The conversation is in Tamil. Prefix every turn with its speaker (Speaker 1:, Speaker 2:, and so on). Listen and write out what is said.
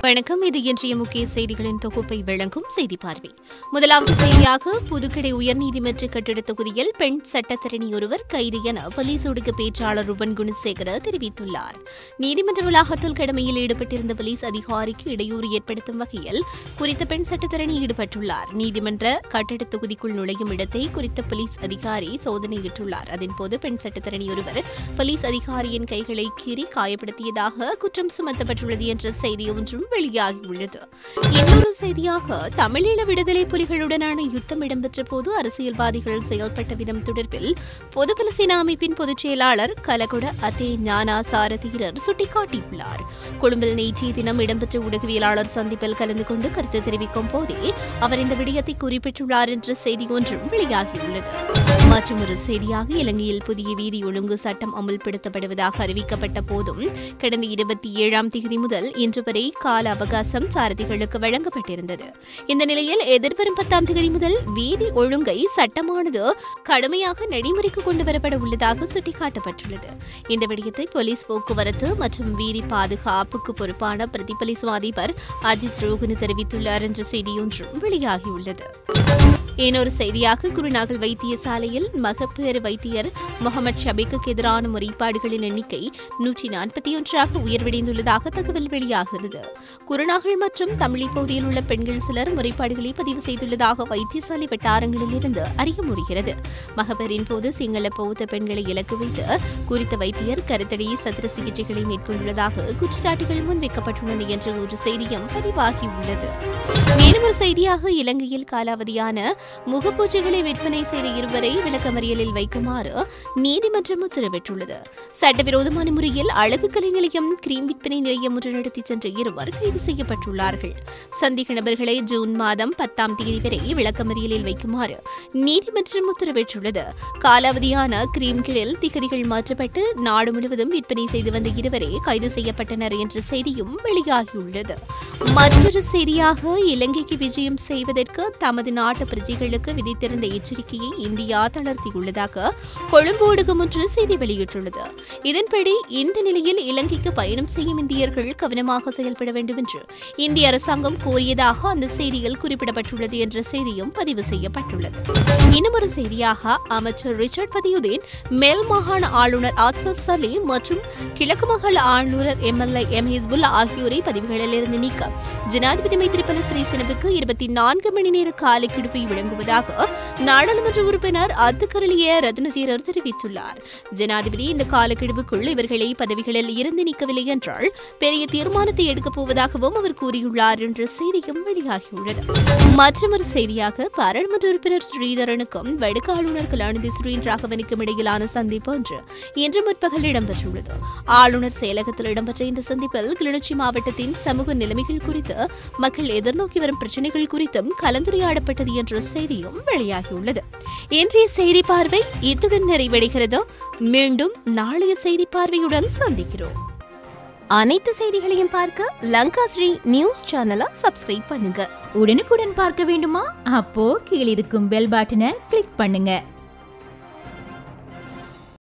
Speaker 1: வணக்கம் இது இன்றைய முக்கிய செய்திகளின் தொகுப்பை வழங்கும் செய்தி பார்வை முதலாவது செய்தியாக புதுக்கடை உயர்நீதிமன்ற கட்டிட தொகுதியில் பெண் சட்டத்தரணி ஒருவர் கைது என போலீஸ் ஊடக பேச்சாளர் ருபன் குணசேகர தெரிவித்துள்ளார் நீதிமன்ற வளாகத்தில் கடமையில் ஈடுபட்டிருந்த போலீஸ் அதிகாரிக்கு இடையூறு ஏற்படுத்தும் வகையில் குறித்த பெண் சட்டத்தரணி ஈடுபட்டுள்ளார் நீதிமன்ற கட்டிட தொகுதிக்குள் நுழையும் இடத்தை குறித்த போலீஸ் அதிகாரி சோதனையிட்டுள்ளார் அதன்போது பெண் சட்டத்தரணி ஒருவர் போலீஸ் அதிகாரியின் கைகளை கீறி காயப்படுத்தியதாக குற்றம் சுமத்தப்பட்டுள்ளது என்ற செய்தி ஒன்றும் வெளியாகியுள்ளது இன்னொரு செய்தியாக தமிழீழ விடுதலை புலிகளுடனான யுத்தம் இடம்பெற்ற போது அரசியல்வாதிகள் செயல்பட்ட விதம் தொடர்பில் பொதுபல சேனா அமைப்பின் பொதுச் செயலாளர் கலகுட அதே ஞானா சாரதீரர் சுட்டிக்காட்டியுள்ளார் கொழும்பில் நேற்றைய தினம் இடம்பெற்ற ஊடகவியலாளர் சந்திப்பில் கலந்து கொண்டு கருத்து தெரிவிக்கும் போதே அவர் இந்த விடயத்தை குறிப்பிட்டுள்ளார் என்ற செய்தி ஒன்றும் வெளியாகியுள்ளது மற்றொரு செய்தியாக இலங்கையில் புதிய வீதி ஒழுங்கு சட்டம் அமுல்படுத்தப்படுவதாக அறிவிக்கப்பட்ட போதும் கடந்த இருபத்தி ஏழாம் தேதி முதல் இன்று வரை கால அவகாசம் சாரதிகளுக்கு வழங்கப்பட்டிருந்தது இந்த நிலையில் எதிர்வரும் பத்தாம் தேதி முதல் வீதி ஒழுங்கை சட்டமானது கடுமையாக நடைமுறைக்கு கொண்டு வரப்பட உள்ளதாக சுட்டிக்காட்டப்பட்டுள்ளது இந்த விடயத்தை போலீஸ் போக்குவரத்து மற்றும் வீதி பாதுகாப்புக்கு பொறுப்பான பிரதிபலிசு அதிபர் அஜித் ரோஹினி தெரிவித்துள்ளார் என்ற செய்தியொன்றும் வெளியாகியுள்ளது இன்னொரு செய்தியாக குருநாகல் வைத்தியசாலையில் மகப்பேறு வைத்தியர் முகமது ஷபீக்கு எதிரான முறைப்பாடுகளின் எண்ணிக்கை நூற்றி நாற்பத்தி ஒன்றாக உயர்வடைந்துள்ளதாக தகவல் வெளியாகிறது குருநாகல் மற்றும் தமிழி பகுதியில் உள்ள பெண்கள் சிலர் முறைப்பாடுகளை பதிவு செய்துள்ளதாக வைத்தியசாலை வட்டாரங்களில் இருந்து அறிய முடிகிறது மகப்பேறின் போது சிங்கள பௌத்த பெண்களை இலக்கு வைத்து குறித்த வைத்தியர் கருத்தடை சத்திர சிகிச்சைகளை மேற்கொண்டுள்ளதாக குற்றச்சாட்டுகள் முன்வைக்கப்பட்டுள்ளன என்ற ஒரு செய்தியும் பதிவாகியுள்ளது மேலும் ஒரு செய்தியாக இலங்கையில் காலாவதியான முகப்பூச்சிகளை விற்பனை செய்த இருவரை விளக்கமறியலில் வைக்குமாறு நீதிமன்றம் உத்தரவிட்டுள்ளது சட்டவிரோதமான முறையில் அழகு கலை நிலையம் கிரீம் விற்பனை நிலையம் ஒன்று நடத்தி சென்ற இருவர் கைது செய்யப்பட்டுள்ளார்கள் சந்தேக நபர்களை ஜூன் மாதம் பத்தாம் தேதி வரை விளக்கமறியலில் வைக்குமாறு நீதிமன்றம் உத்தரவிட்டுள்ளது காலாவதியான கிரீம்களில் திகதிகள் மாற்றப்பட்டு நாடு முழுவதும் விற்பனை செய்து வந்த இருவரே கைது செய்யப்பட்டனர் என்ற செய்தியும் வெளியாகியுள்ளது மற்றொரு செய்தியாக இலங்கைக்கு விஜயம் செய்வதற்கு தமது நாட்டு பிரஜைகளுக்கு விதித்திருந்த எச்சரிக்கையை இந்தியா தளர்த்தியுள்ளதாக கொழும்பு ஊடகம் ஒன்று செய்தி வெளியிட்டுள்ளது இதன்படி இந்த நிலையில் இலங்கைக்கு பயணம் செய்யும் இந்தியர்கள் கவனமாக செயல்பட வேண்டும் என்று இந்திய அரசாங்கம் கோரியதாக அந்த செய்தியில் குறிப்பிடப்பட்டுள்ளது என்ற செய்தியும் பதிவு செய்யப்பட்டுள்ளது இன்னும் ஒரு செய்தியாக அமைச்சர் ரிச்சர்ட் பதியுதீன் மேல் மாகாண ஆளுநர் ஆசஸ் சலீம் மற்றும் கிழக்கு மாகாண ஆளுநர் எம்எல்ஏ எம் ஹிஸ்புல்லா ஆகியோரை பதவிகளிலிருந்து நீக்க ஜனாதிபதி மைத்திரிபால சிறிசேனவுக்கு இருபத்தி நான்கு மணி நேர காலக்கெடுவை வழங்குவதாக நாடாளுமன்ற உறுப்பினர் அத்துக்கரளிய ரத்னதீரர் தெரிவித்துள்ளார் ஜனாதிபதி இந்த காலக்கெடுவுக்குள் இவர்களை பதவிகளில் இருந்து நீக்கவில்லை என்றால் பெரிய தீர்மானத்தை எடுக்கப் போவதாகவும் அவர் கூறியுள்ளார் என்ற செய்தியும் வெளியாகியுள்ளது மற்றொரு செய்தியாக பாராளுமன்ற உறுப்பினர் ஸ்ரீதரனுக்கும் வடக்கு ஆளுநர் கலாநிதி ஸ்ரீன் ராகவனுக்கும் இடையிலான சந்திப்பு ஒன்று இன்று முற்பகல் இடம்பெற்றுள்ளது ஆளுநர் செயலகத்தில் இடம்பெற்ற இந்த சந்திப்பில் கிளிநொச்சி மாவட்டத்தின் சமூக நிலைமைகள் குறித்து மக்கள் எதிர்நோக்கி வரும் பிரச்சினைகள் குறித்தும் கலந்துரையாடப்பட்டது என்ற செய்தியும் வெளியாகியுள்ளது இன்றைய செய்தி பார்வை இத்துடன் நிறைவடைகிறது மீண்டும் நாளைய செய்தி பார்வையுடன் சந்திக்கிறோம் அனைத்து செய்திகளையும் பார்க்க லங்கா ஸ்ரீ நியூஸ் சேனலை சப்ஸ்கிரைப் பண்ணுங்க
Speaker 2: உடனுக்குடன் பார்க்க வேண்டுமா அப்போ கீழிருக்கும் பெல் பட்டனை கிளிக் பண்ணுங்க